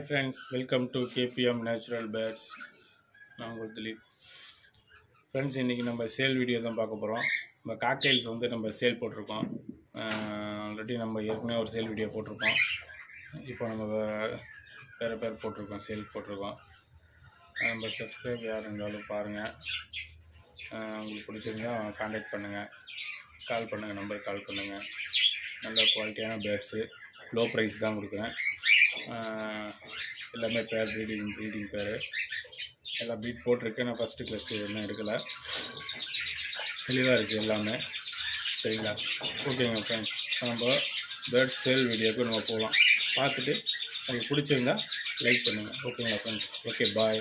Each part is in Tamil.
friends welcome to KPM natural birds நான் உங்கள் திலீப் ஃப்ரெண்ட்ஸ் இன்றைக்கி நம்ம சேல் வீடியோ தான் பார்க்க போகிறோம் நம்ம காக்டெயில்ஸ் வந்து நம்ம சேல் போட்டிருக்கோம் ஆல்ரெடி நம்ம ஏற்கனவே ஒரு சேல் வீடியோ போட்டிருக்கோம் இப்போ நம்ம வே- வேறு பேர் போட்டிருக்கோம் சேல் போட்டிருக்கோம் அஹ் நம்ம சப்ஸ்கிரைப் யார் இருந்தாலும் பாருங்கள் உங்களுக்கு பிடிச்சிருந்தா காண்டாக்ட் பண்ணுங்கள் கால் பண்ணுங்கள் நம்பருக்கு கால் பண்ணுங்கள் நல்ல குவாலிட்டியான பேர்ட்ஸு லோ ப்ரைஸ் தான் கொடுக்குறேன் ஆஹ் எல்லாமே பேர் ப்ரீடிங் ப்ரீடிங் பேர் எல்லாம் பீட் போட்டிருக்கேன் நான் ஃபஸ்ட்டு கிளச்சு இன்னும் எடுக்கலை தெளிவாக இருக்குது எல்லாமே சரிங்களா ஓகேங்க ஃப்ரெண்ட்ஸ் நம்ம பேர்ட் சேல் வீடியோக்கு நம்ம போகலாம் பார்த்துட்டு உங்களுக்கு பிடிச்சிருந்தா லைக் பண்ணுங்கள் ஓகேங்களா ஃப்ரெண்ட்ஸ் ஓகே பாய்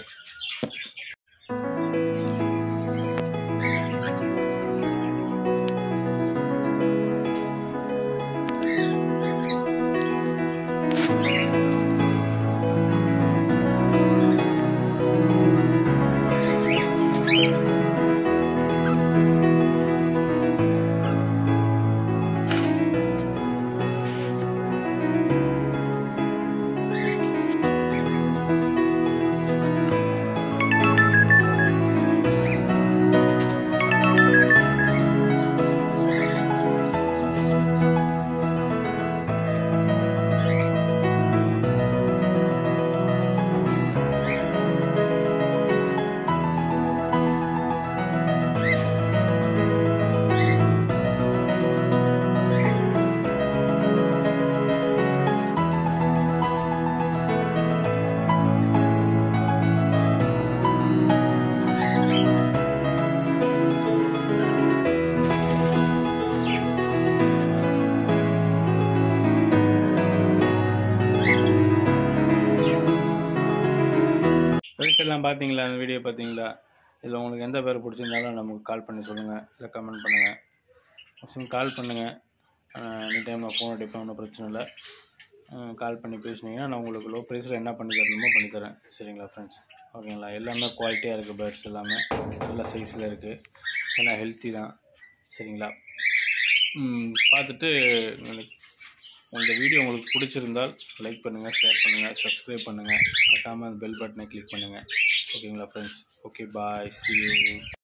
ஃப்ரெண்ட்ஸ் எல்லாம் பார்த்தீங்களா அந்த வீடியோ பார்த்தீங்களா இதில் உங்களுக்கு எந்த பேர் பிடிச்சிருந்தாலும் நமக்கு கால் பண்ணி சொல்லுங்கள் இல்லை கமெண்ட் பண்ணுங்கள் ஆப்ஷன் கால் பண்ணுங்கள் எனி டைம் நான் ஃபோன் அடிப்பேன் ஒன்றும் பிரச்சனை இல்லை கால் பண்ணி பேசுனீங்கன்னா நான் உங்களுக்கு லோ ப்ரைஸில் என்ன பண்ணி தரணுமோ பண்ணி தரேன் சரிங்களா ஃப்ரெண்ட்ஸ் ஓகேங்களா எல்லாமே குவாலிட்டியாக இருக்குது பேர்ட்ஸ் எல்லாமே நல்ல சைஸில் இருக்குது எல்லாம் ஹெல்த்தி தான் சரிங்களா ம், பார்த்துட்டு எனக்கு இந்த வீடியோ உங்களுக்கு பிடிச்சிருந்தால் லைக் பண்ணுங்கள் ஷேர் பண்ணுங்கள் சப்ஸ்கிரைப் பண்ணுங்கள் மறக்காமல் அந்த பெல் பட்டனை கிளிக் பண்ணுங்கள் ஓகேங்களா friends okay bye see you